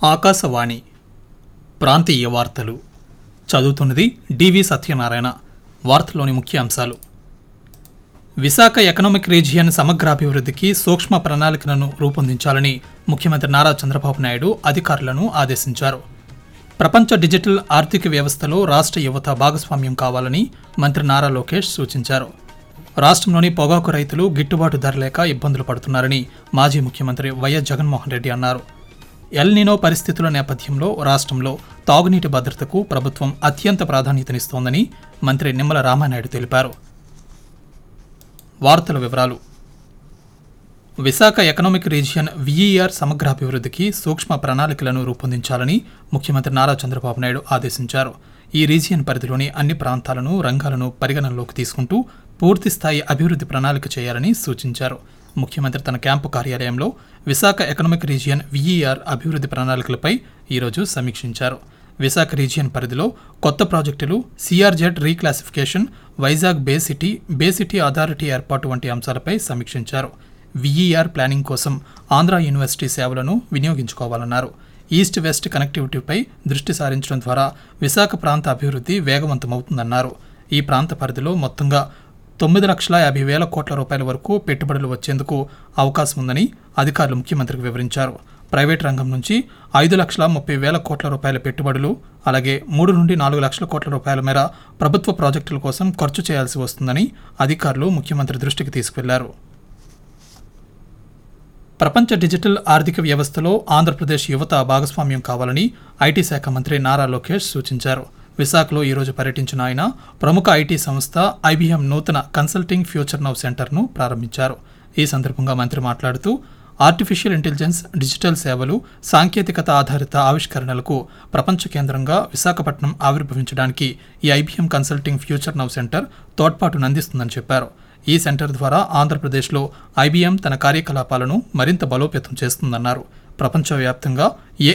ఆకాశవాణి ప్రాంతీయ వార్తలు చదువుతున్నది డివి సత్యనారాయణ వార్తల్లోని ముఖ్య అంశాలు విశాఖ ఎకనామిక్ రీజియన్ సమగ్రాభివృద్ధికి సూక్ష్మ ప్రణాళికలను రూపొందించాలని ముఖ్యమంత్రి నారా చంద్రబాబు నాయుడు అధికారులను ఆదేశించారు ప్రపంచ డిజిటల్ ఆర్థిక వ్యవస్థలో రాష్ట్ర యువత భాగస్వామ్యం కావాలని మంత్రి నారా లోకేష్ సూచించారు రాష్ట్రంలోని పొగాకు రైతులు గిట్టుబాటు ధర లేక ఇబ్బందులు పడుతున్నారని మాజీ ముఖ్యమంత్రి వైఎస్ జగన్మోహన్ రెడ్డి అన్నారు ఎల్నినో పరిస్థితుల నేపథ్యంలో రాష్ట్రంలో తాగునీటి భద్రతకు ప్రభుత్వం అత్యంత ప్రాధాన్యతనిస్తోందని మంత్రి నిమ్మల రామానాయుడు తెలిపారు వార్తల వివరాలు విశాఖ ఎకనామిక్ రీజియన్ విఈఆర్ సమగ్రాభివృద్ధికి సూక్ష్మ ప్రణాళికలను రూపొందించాలని ముఖ్యమంత్రి నారా చంద్రబాబు నాయుడు ఆదేశించారు ఈ రీజియన్ పరిధిలోని అన్ని ప్రాంతాలను రంగాలను పరిగణనలోకి తీసుకుంటూ పూర్తి స్థాయి అభివృద్ధి ప్రణాళిక చేయాలని సూచించారు ముఖ్యమంత్రి తన క్యాంపు కార్యాలయంలో విశాఖ ఎకనామిక్ రీజియన్ విఈఆర్ అభివృద్ధి ప్రణాళికలపై ఈరోజు సమీక్షించారు విశాఖ రీజియన్ పరిధిలో కొత్త ప్రాజెక్టులు CRZ reclassification Vizag bay city bay city authority ఏర్పాటు వంటి అంశాలపై సమీక్షించారు విఈఆర్ ప్లానింగ్ కోసం ఆంధ్ర యూనివర్సిటీ సేవలను వినియోగించుకోవాలన్నారు ఈస్ట్ వెస్ట్ కనెక్టివిటీపై దృష్టి సారించడం ద్వారా విశాఖ ప్రాంత అభివృద్ధి వేగవంతమవుతుందన్నారు ఈ ప్రాంత పరిధిలో మొత్తంగా తొమ్మిది లక్షల యాభై వేల కోట్ల రూపాయల వరకు పెట్టుబడులు వచ్చేందుకు అవకాశం ఉందని అధికారులు ముఖ్యమంత్రికి వివరించారు ప్రైవేట్ రంగం నుంచి ఐదు లక్షల ముప్పై వేల కోట్ల రూపాయల పెట్టుబడులు అలాగే మూడు నుండి నాలుగు లక్షల కోట్ల రూపాయల మేర ప్రభుత్వ ప్రాజెక్టుల కోసం ఖర్చు చేయాల్సి వస్తుందని అధికారులు ముఖ్యమంత్రి దృష్టికి తీసుకెళ్లారు ప్రపంచ డిజిటల్ ఆర్థిక వ్యవస్థలో ఆంధ్రప్రదేశ్ యువత భాగస్వామ్యం కావాలని ఐటీ శాఖ మంత్రి నారా లోకేష్ సూచించారు విశాఖలో ఈరోజు పర్యటించిన ఆయన ప్రముఖ ఐటీ సంస్థ ఐబీఎం నూతన కన్సల్టింగ్ ఫ్యూచర్ నౌ సెంటర్ను ప్రారంభించారు ఈ సందర్భంగా మంత్రి మాట్లాడుతూ ఆర్టిఫిషియల్ ఇంటెలిజెన్స్ డిజిటల్ సేవలు సాంకేతికత ఆధారిత ఆవిష్కరణలకు ప్రపంచ కేంద్రంగా విశాఖపట్నం ఆవిర్భవించడానికి ఈ IBM consulting future now centre తోడ్పాటును అందిస్తుందని చెప్పారు ఈ సెంటర్ ద్వారా ఆంధ్రప్రదేశ్లో ఐబీఎం తన కార్యకలాపాలను మరింత బలోపేతం చేస్తుందన్నారు ప్రపంచవ్యాప్తంగా ఏ